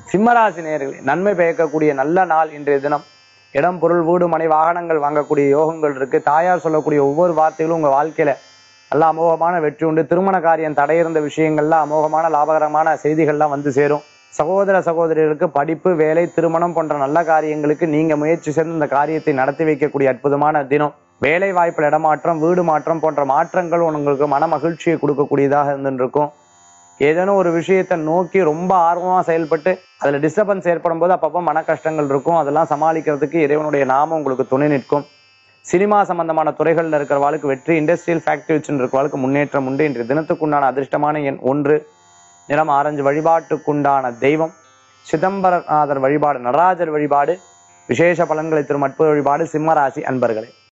சிம்மராசி நேயர்களே நன்மை பயக்கக்கூடிய நல்ல நாள் இன்றைய தினம் இடம் பொருள் வீடு மனை வாகனங்கள் வாங்கக்கூடிய யோகங்கள் இருக்கு தாயார் சொல்லக்கூடிய ஒவ்வொரு வார்த்தைகளும் உங்க வாழ்க்கையில நல்ல அமோகமான வெற்றி உண்டு திருமண காரியம் தடையிருந்த விஷயங்கள்ல அமோகமான லாபகரமான செய்திகள்லாம் வந்து சேரும் சகோதர சகோதரிகளுக்கு படிப்பு வேலை திருமணம் போன்ற நல்ல காரியங்களுக்கு நீங்க முயற்சி செய்து இந்த காரியத்தை நடத்தி வைக்கக்கூடிய அற்புதமான தினம் வேலை வாய்ப்பில் இடமாற்றம் வீடு மாற்றம் போன்ற மாற்றங்கள் உங்களுக்கு மன மகிழ்ச்சியை கொடுக்கக்கூடியதாக இருந்துருக்கும் ஏதேனும் ஒரு விஷயத்தை நோக்கி ரொம்ப ஆர்வமா செயல்பட்டு அதுல டிஸ்டர்பன்ஸ் ஏற்படும் போது அப்பப்போ மன கஷ்டங்கள் இருக்கும் அதெல்லாம் சமாளிக்கிறதுக்கு இறைவனுடைய நாமம் உங்களுக்கு துணை நிற்கும் சினிமா சம்பந்தமான துறைகள்ல இருக்கிறவாளுக்கு வெற்றி இண்டஸ்ட்ரியல் ஃபேக்டரி வச்சுட்டு இருக்கிறவாளுக்கு முன்னேற்றம் உண்டு இன்றைய தினத்துக்குண்டான அதிர்ஷ்டமான எண் ஒன்று நிறம் ஆரஞ்சு வழிபாட்டுக்குண்டான தெய்வம் சிதம்பரநாதர் வழிபாடு நடராஜர் வழிபாடு விசேஷ பலன்களை தரும் அற்புத வழிபாடு சிம்மராசி அன்பர்களே